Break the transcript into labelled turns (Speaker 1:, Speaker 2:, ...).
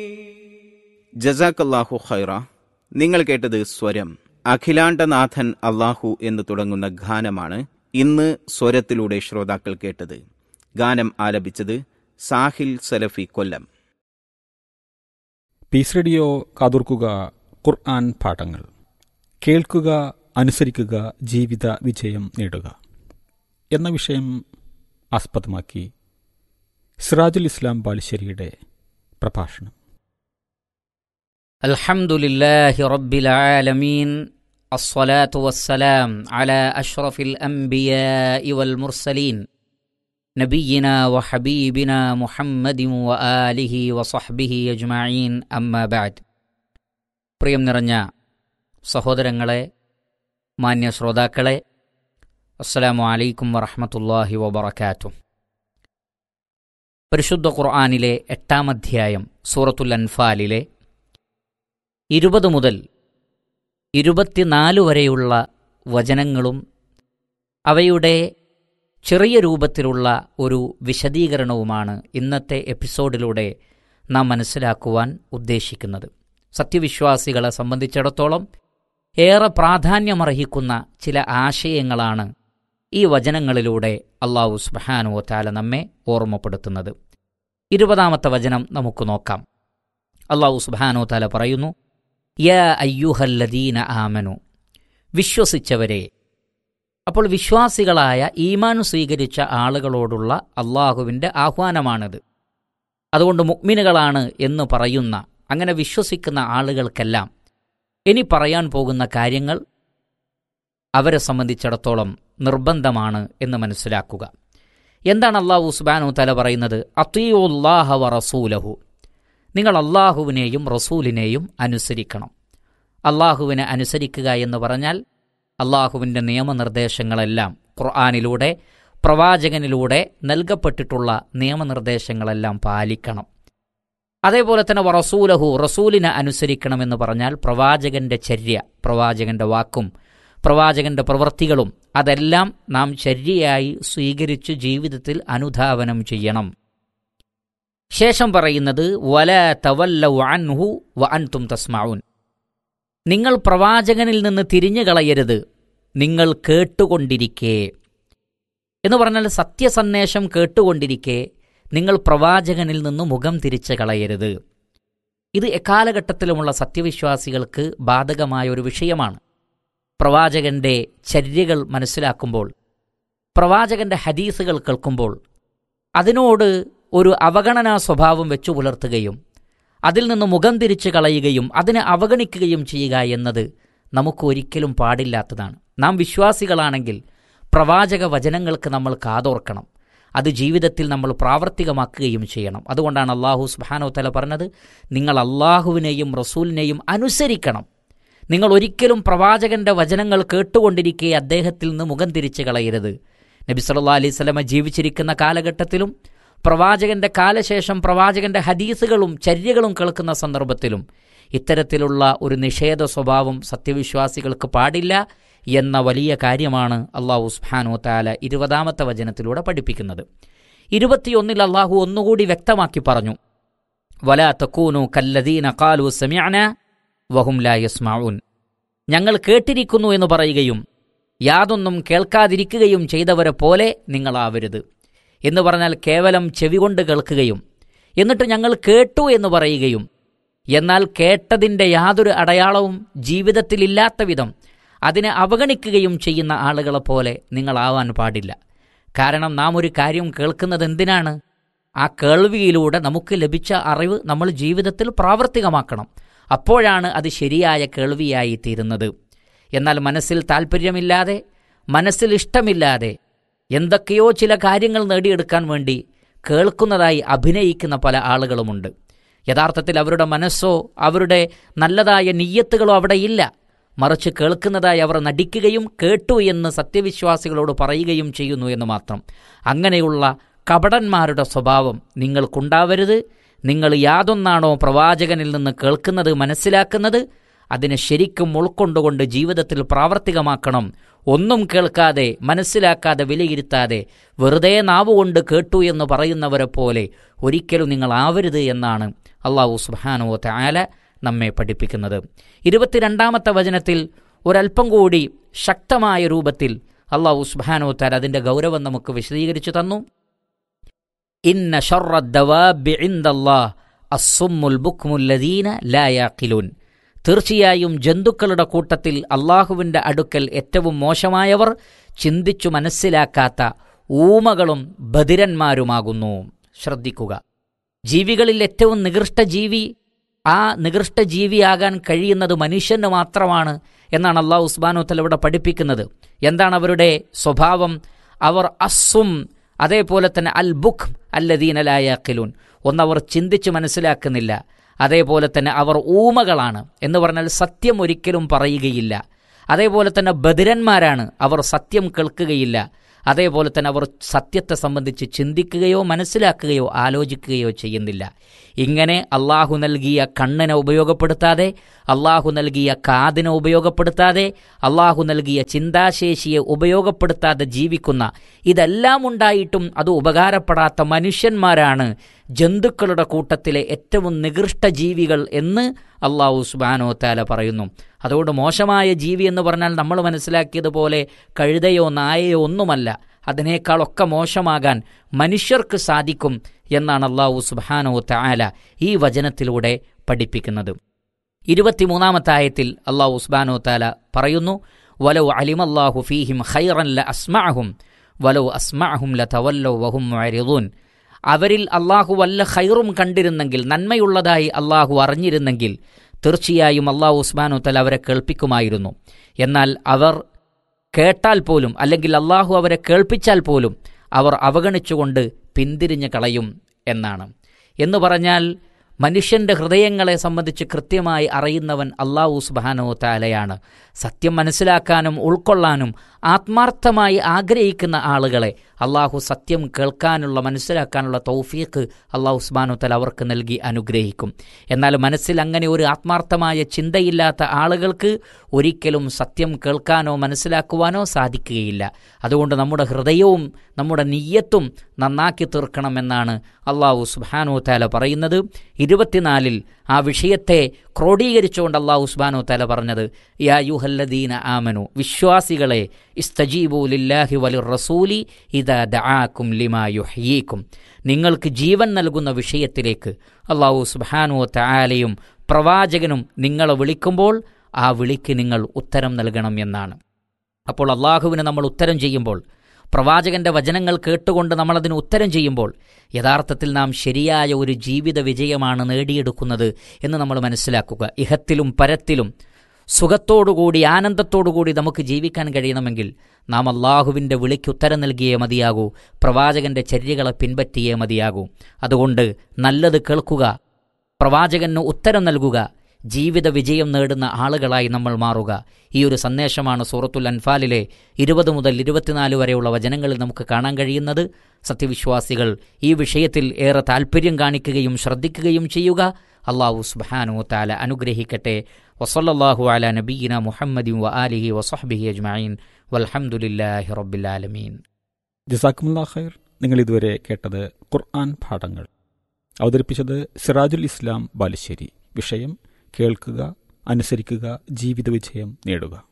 Speaker 1: ജസാക്കല്ലാഹു ഖൈറ നിങ്ങൾ കേട്ടത് സ്വരം അഖിലാണ്ടനാഥൻ അള്ളാഹു എന്ന് തുടങ്ങുന്ന ഗാനമാണ് ഇന്ന് സ്വരത്തിലൂടെ ശ്രോതാക്കൾ കേട്ടത് ഗാനം ആലപിച്ചത് സാഹിൽ സലഫി കൊല്ലം
Speaker 2: പീസ് റേഡിയോ കാതോർക്കുക ഖുർആൻ പാഠങ്ങൾ കേൾക്കുക അനുസരിക്കുക ജീവിത വിജയം നേടുക എന്ന വിഷയം ആസ്പദമാക്കി സിറാജുൽ ഇസ്ലാം ബാലുശ്ശേരിയുടെ പ്രഭാഷണം
Speaker 3: الحمد لله رب العالمين الصلاة والسلام على أشرف الأنبياء والمرسلين نبينا وحبيبنا محمد وآله وصحبه أجمعين أما بعد പ്രിയം നിറഞ്ഞ സഹോദരങ്ങളെ മാന്യ ശ്രോതാക്കളെ അസ്സലാമു അലൈക്കും വറഹമത്തല്ലാഹി വബറകാത്തു പരിശുദ്ധ ഖുർആാനിലെ എട്ടാം അധ്യായം സൂറത്തുൽ അൻഫാലിലെ ഇരുപത് മുതൽ ഇരുപത്തിനാല് വരെയുള്ള വചനങ്ങളും അവയുടെ ചെറിയ രൂപത്തിലുള്ള ഒരു വിശദീകരണവുമാണ് ഇന്നത്തെ എപ്പിസോഡിലൂടെ നാം മനസ്സിലാക്കുവാൻ ഉദ്ദേശിക്കുന്നത് സത്യവിശ്വാസികളെ സംബന്ധിച്ചിടത്തോളം ഏറെ പ്രാധാന്യമർഹിക്കുന്ന ചില ആശയങ്ങളാണ് ഈ വചനങ്ങളിലൂടെ അള്ളാഹു സുബാനു താല നമ്മെ ഓർമ്മപ്പെടുത്തുന്നത് ഇരുപതാമത്തെ വചനം നമുക്ക് നോക്കാം അള്ളാഹു സുബാനോ താല പറയുന്നു യ അയ്യുഹല്ലദീന ആമനു വിശ്വസിച്ചവരെ അപ്പോൾ വിശ്വാസികളായ ഈമാൻ സ്വീകരിച്ച ആളുകളോടുള്ള അള്ളാഹുവിൻ്റെ ആഹ്വാനമാണിത് അതുകൊണ്ട് മുക്മിനുകളാണ് എന്ന് പറയുന്ന അങ്ങനെ വിശ്വസിക്കുന്ന ആളുകൾക്കെല്ലാം ഇനി പറയാൻ പോകുന്ന കാര്യങ്ങൾ അവരെ സംബന്ധിച്ചിടത്തോളം നിർബന്ധമാണ് എന്ന് മനസ്സിലാക്കുക എന്താണ് അള്ളാഹു സുബാനു തല പറയുന്നത് അത്തീഉല്ലാഹ വ റസൂലഹു നിങ്ങൾ അള്ളാഹുവിനെയും റസൂലിനെയും അനുസരിക്കണം അള്ളാഹുവിനെ അനുസരിക്കുക എന്ന് പറഞ്ഞാൽ അള്ളാഹുവിൻ്റെ നിയമനിർദ്ദേശങ്ങളെല്ലാം ഖുർആാനിലൂടെ പ്രവാചകനിലൂടെ നൽകപ്പെട്ടിട്ടുള്ള നിയമനിർദ്ദേശങ്ങളെല്ലാം പാലിക്കണം അതേപോലെ തന്നെ റസൂലഹു റസൂലിനെ അനുസരിക്കണമെന്ന് പറഞ്ഞാൽ പ്രവാചകന്റെ ചര്യ പ്രവാചകന്റെ വാക്കും പ്രവാചകന്റെ പ്രവൃത്തികളും അതെല്ലാം നാം ചര്യയായി സ്വീകരിച്ച് ജീവിതത്തിൽ അനുധാവനം ചെയ്യണം ശേഷം പറയുന്നത് വല തവല്ലു അൻഹു വ അൻതും തസ്മാവുൻ നിങ്ങൾ പ്രവാചകനിൽ നിന്ന് തിരിഞ്ഞു കളയരുത് നിങ്ങൾ കേട്ടുകൊണ്ടിരിക്കേ എന്ന് പറഞ്ഞാൽ സത്യസന്ദേശം കേട്ടുകൊണ്ടിരിക്കെ നിങ്ങൾ പ്രവാചകനിൽ നിന്ന് മുഖം തിരിച്ച് കളയരുത് ഇത് എക്കാലഘട്ടത്തിലുമുള്ള സത്യവിശ്വാസികൾക്ക് ബാധകമായ ഒരു വിഷയമാണ് പ്രവാചകന്റെ ചര്യകൾ മനസ്സിലാക്കുമ്പോൾ പ്രവാചകന്റെ ഹദീസുകൾ കേൾക്കുമ്പോൾ അതിനോട് ഒരു അവഗണനാ സ്വഭാവം വെച്ചു പുലർത്തുകയും അതിൽ നിന്ന് മുഖം തിരിച്ചു കളയുകയും അതിനെ അവഗണിക്കുകയും ചെയ്യുക എന്നത് നമുക്ക് ഒരിക്കലും പാടില്ലാത്തതാണ് നാം വിശ്വാസികളാണെങ്കിൽ പ്രവാചക വചനങ്ങൾക്ക് നമ്മൾ കാതോർക്കണം അത് ജീവിതത്തിൽ നമ്മൾ പ്രാവർത്തികമാക്കുകയും ചെയ്യണം അതുകൊണ്ടാണ് അള്ളാഹു സുബാനോ തല പറഞ്ഞത് നിങ്ങൾ അള്ളാഹുവിനെയും റസൂലിനെയും അനുസരിക്കണം നിങ്ങൾ ഒരിക്കലും പ്രവാചകന്റെ വചനങ്ങൾ കേട്ടുകൊണ്ടിരിക്കെ അദ്ദേഹത്തിൽ നിന്ന് മുഖം തിരിച്ചു കളയരുത് നബി സല്ലാ അലൈഹി സ്വലമ ജീവിച്ചിരിക്കുന്ന കാലഘട്ടത്തിലും പ്രവാചകന്റെ കാലശേഷം പ്രവാചകന്റെ ഹദീസുകളും ചര്യകളും കേൾക്കുന്ന സന്ദർഭത്തിലും ഇത്തരത്തിലുള്ള ഒരു നിഷേധ സ്വഭാവം സത്യവിശ്വാസികൾക്ക് പാടില്ല എന്ന വലിയ കാര്യമാണ് അള്ളാഹു സുബ്ഹാനു താല ഇരുപതാമത്തെ വചനത്തിലൂടെ പഠിപ്പിക്കുന്നത് ഇരുപത്തിയൊന്നിൽ അള്ളാഹു ഒന്നുകൂടി വ്യക്തമാക്കി പറഞ്ഞു വല തക്കൂനു കല്ലദീന കാലു സമയന വഹും ലാ യസ്മാഊൻ ഞങ്ങൾ കേട്ടിരിക്കുന്നു എന്ന് പറയുകയും യാതൊന്നും കേൾക്കാതിരിക്കുകയും ചെയ്തവരെ പോലെ നിങ്ങളാവരുത് എന്ന് പറഞ്ഞാൽ കേവലം ചെവി കൊണ്ട് കേൾക്കുകയും എന്നിട്ട് ഞങ്ങൾ കേട്ടു എന്ന് പറയുകയും എന്നാൽ കേട്ടതിൻ്റെ യാതൊരു അടയാളവും ജീവിതത്തിലില്ലാത്ത വിധം അതിനെ അവഗണിക്കുകയും ചെയ്യുന്ന ആളുകളെ പോലെ നിങ്ങളാവാൻ പാടില്ല കാരണം നാം ഒരു കാര്യം കേൾക്കുന്നത് എന്തിനാണ് ആ കേൾവിയിലൂടെ നമുക്ക് ലഭിച്ച അറിവ് നമ്മൾ ജീവിതത്തിൽ പ്രാവർത്തികമാക്കണം അപ്പോഴാണ് അത് ശരിയായ കേൾവിയായി തീരുന്നത് എന്നാൽ മനസ്സിൽ താല്പര്യമില്ലാതെ മനസ്സിൽ ഇഷ്ടമില്ലാതെ എന്തൊക്കെയോ ചില കാര്യങ്ങൾ നേടിയെടുക്കാൻ വേണ്ടി കേൾക്കുന്നതായി അഭിനയിക്കുന്ന പല ആളുകളുമുണ്ട് യഥാർത്ഥത്തിൽ അവരുടെ മനസ്സോ അവരുടെ നല്ലതായ നീയത്തുകളോ അവിടെയില്ല മറിച്ച് കേൾക്കുന്നതായി അവർ നടിക്കുകയും കേട്ടു എന്ന് സത്യവിശ്വാസികളോട് പറയുകയും ചെയ്യുന്നു എന്ന് മാത്രം അങ്ങനെയുള്ള കപടന്മാരുടെ സ്വഭാവം നിങ്ങൾക്കുണ്ടാവരുത് നിങ്ങൾ യാതൊന്നാണോ പ്രവാചകനിൽ നിന്ന് കേൾക്കുന്നത് മനസ്സിലാക്കുന്നത് അതിനെ ശരിക്കും ഉൾക്കൊണ്ടുകൊണ്ട് ജീവിതത്തിൽ പ്രാവർത്തികമാക്കണം ഒന്നും കേൾക്കാതെ മനസ്സിലാക്കാതെ വിലയിരുത്താതെ വെറുതെ നാവുകൊണ്ട് കേട്ടു എന്ന് പറയുന്നവരെ പോലെ ഒരിക്കലും നിങ്ങൾ ആവരുത് എന്നാണ് അള്ളാഹു സുബാനോ താല നമ്മെ പഠിപ്പിക്കുന്നത് ഇരുപത്തിരണ്ടാമത്തെ വചനത്തിൽ ഒരല്പം കൂടി ശക്തമായ രൂപത്തിൽ അള്ളാഹു സുബാനോ താല അതിൻ്റെ ഗൗരവം നമുക്ക് വിശദീകരിച്ചു തന്നു ഇന്ന ഷറദ്ദവാബി ഇൻദല്ലാഹ് അസ്സുമ്മുൽ ബുക്മുല്ലദീന ലായാഖിലൂൻ തീർച്ചയായും ജന്തുക്കളുടെ കൂട്ടത്തിൽ അള്ളാഹുവിൻ്റെ അടുക്കൽ ഏറ്റവും മോശമായവർ ചിന്തിച്ചു മനസ്സിലാക്കാത്ത ഊമകളും ബധിരന്മാരുമാകുന്നു ശ്രദ്ധിക്കുക ജീവികളിൽ ഏറ്റവും നികൃഷ്ട ജീവി ആ നികൃഷ്ട ജീവിയാകാൻ കഴിയുന്നത് മനുഷ്യന് മാത്രമാണ് എന്നാണ് അള്ളാഹു ഉസ്മാനുത്തൽ ഇവിടെ പഠിപ്പിക്കുന്നത് എന്താണ് അവരുടെ സ്വഭാവം അവർ അസ്സും അതേപോലെ തന്നെ അൽ ബുഖ് അല്ലദീനലായാക്കിലൂൻ ഒന്നവർ ചിന്തിച്ച് മനസ്സിലാക്കുന്നില്ല അതേപോലെ തന്നെ അവർ ഊമകളാണ് എന്ന് പറഞ്ഞാൽ സത്യം ഒരിക്കലും പറയുകയില്ല അതേപോലെ തന്നെ ബദിരന്മാരാണ് അവർ സത്യം കേൾക്കുകയില്ല അതേപോലെ തന്നെ അവർ സത്യത്തെ സംബന്ധിച്ച് ചിന്തിക്കുകയോ മനസ്സിലാക്കുകയോ ആലോചിക്കുകയോ ചെയ്യുന്നില്ല ഇങ്ങനെ അള്ളാഹു നൽകിയ കണ്ണിനെ ഉപയോഗപ്പെടുത്താതെ അള്ളാഹു നൽകിയ കാതിനെ ഉപയോഗപ്പെടുത്താതെ അള്ളാഹു നൽകിയ ചിന്താശേഷിയെ ഉപയോഗപ്പെടുത്താതെ ജീവിക്കുന്ന ഇതെല്ലാം ഉണ്ടായിട്ടും അത് ഉപകാരപ്പെടാത്ത മനുഷ്യന്മാരാണ് ജന്തുക്കളുടെ കൂട്ടത്തിലെ ഏറ്റവും നികൃഷ്ട ജീവികൾ എന്ന് അള്ളാഹു സുബാനോ താല പറയുന്നു അതുകൊണ്ട് മോശമായ ജീവി എന്ന് പറഞ്ഞാൽ നമ്മൾ മനസ്സിലാക്കിയതുപോലെ കഴുതയോ നായയോ ഒന്നുമല്ല അതിനേക്കാളൊക്കെ മോശമാകാൻ മനുഷ്യർക്ക് സാധിക്കും എന്നാണ് അള്ളാഹു സുബാനോ താല ഈ വചനത്തിലൂടെ പഠിപ്പിക്കുന്നത് ഇരുപത്തിമൂന്നാമത്തെ ആയത്തിൽ അള്ളാഹു സുബാനോ താല പറയുന്നു വലോ അലിമല്ലാഹു ഫീഹിം ഖൈറൻ ല അസ്മാഹും വലോ അസ്മാഹും ല തവല്ലോ വഹും മുഅരിദൂൻ അവരിൽ അള്ളാഹു വല്ല ഖൈറും കണ്ടിരുന്നെങ്കിൽ നന്മയുള്ളതായി അള്ളാഹു അറിഞ്ഞിരുന്നെങ്കിൽ തീർച്ചയായും അള്ളാഹു ഉസ്മാനു തല അവരെ കേൾപ്പിക്കുമായിരുന്നു എന്നാൽ അവർ കേട്ടാൽ പോലും അല്ലെങ്കിൽ അള്ളാഹു അവരെ കേൾപ്പിച്ചാൽ പോലും അവർ അവഗണിച്ചുകൊണ്ട് പിന്തിരിഞ്ഞ് കളയും എന്നാണ് എന്ന് പറഞ്ഞാൽ മനുഷ്യന്റെ ഹൃദയങ്ങളെ സംബന്ധിച്ച് കൃത്യമായി അറിയുന്നവൻ അള്ളാഹു സുബാനോ താലയാണ് സത്യം മനസ്സിലാക്കാനും ഉൾക്കൊള്ളാനും ആത്മാർത്ഥമായി ആഗ്രഹിക്കുന്ന ആളുകളെ അള്ളാഹു സത്യം കേൾക്കാനുള്ള മനസ്സിലാക്കാനുള്ള തൗഫീഖ് അള്ളാഹു സുബാനു തല അവർക്ക് നൽകി അനുഗ്രഹിക്കും എന്നാൽ മനസ്സിൽ അങ്ങനെ ഒരു ആത്മാർത്ഥമായ ചിന്തയില്ലാത്ത ആളുകൾക്ക് ഒരിക്കലും സത്യം കേൾക്കാനോ മനസ്സിലാക്കുവാനോ സാധിക്കുകയില്ല അതുകൊണ്ട് നമ്മുടെ ഹൃദയവും നമ്മുടെ നീയത്തും നന്നാക്കി തീർക്കണമെന്നാണ് അള്ളാഹു സുബാനു താല പറയുന്നത് ഇരുപത്തിനാലിൽ ആ വിഷയത്തെ ക്രോഡീകരിച്ചുകൊണ്ട് അള്ളാഹു സുബാനു താല പറഞ്ഞത് യാ യുഹല്ലദീന ആമനു വിശ്വാസികളെ ഇസ്തജീബു ലില്ലാഹി വലി റസൂലി ഇതാ ദആക്കും ലിമാ യുഹ്യീക്കും നിങ്ങൾക്ക് ജീവൻ നൽകുന്ന വിഷയത്തിലേക്ക് അള്ളാഹു സുബാനു താലയും പ്രവാചകനും നിങ്ങളെ വിളിക്കുമ്പോൾ ആ വിളിക്ക് നിങ്ങൾ ഉത്തരം നൽകണം എന്നാണ് അപ്പോൾ അള്ളാഹുവിന് നമ്മൾ ഉത്തരം ചെയ്യുമ്പോൾ പ്രവാചകന്റെ വചനങ്ങൾ കേട്ടുകൊണ്ട് നമ്മളതിന് ഉത്തരം ചെയ്യുമ്പോൾ യഥാർത്ഥത്തിൽ നാം ശരിയായ ഒരു ജീവിത വിജയമാണ് നേടിയെടുക്കുന്നത് എന്ന് നമ്മൾ മനസ്സിലാക്കുക ഇഹത്തിലും പരത്തിലും സുഖത്തോടുകൂടി ആനന്ദത്തോടുകൂടി നമുക്ക് ജീവിക്കാൻ കഴിയണമെങ്കിൽ നാം അള്ളാഹുവിൻ്റെ വിളിക്ക് ഉത്തരം നൽകിയേ മതിയാകൂ പ്രവാചകന്റെ ചര്യകളെ പിൻപറ്റിയേ മതിയാകൂ അതുകൊണ്ട് നല്ലത് കേൾക്കുക പ്രവാചകന് ഉത്തരം നൽകുക ജീവിത വിജയം നേടുന്ന ആളുകളായി നമ്മൾ മാറുക ഈ ഒരു സന്ദേശമാണ് സൂറത്തുൽ അൻഫാലിലെ ഇരുപത് മുതൽ ഇരുപത്തിനാല് വരെയുള്ള വചനങ്ങളിൽ നമുക്ക് കാണാൻ കഴിയുന്നത് സത്യവിശ്വാസികൾ ഈ വിഷയത്തിൽ ഏറെ താൽപ്പര്യം കാണിക്കുകയും ശ്രദ്ധിക്കുകയും ചെയ്യുക അള്ളാഹു സുബാനു താല അനുഗ്രഹിക്കട്ടെ വസല്ലാഹു അല നബീന മുഹമ്മദി വ ആലിഹി വസഹബിഹി അജ്മീൻ വൽഹമുല്ലാഹി റബ്ബിലാലമീൻ
Speaker 2: ജസാക്കുമുല്ലാ ഖൈർ നിങ്ങൾ ഇതുവരെ കേട്ടത് ഖുർആൻ പാഠങ്ങൾ അവതരിപ്പിച്ചത് സിറാജുൽ ഇസ്ലാം ബാലുശ്ശേരി വിഷയം കേൾക്കുക അനുസരിക്കുക ജീവിത വിജയം നേടുക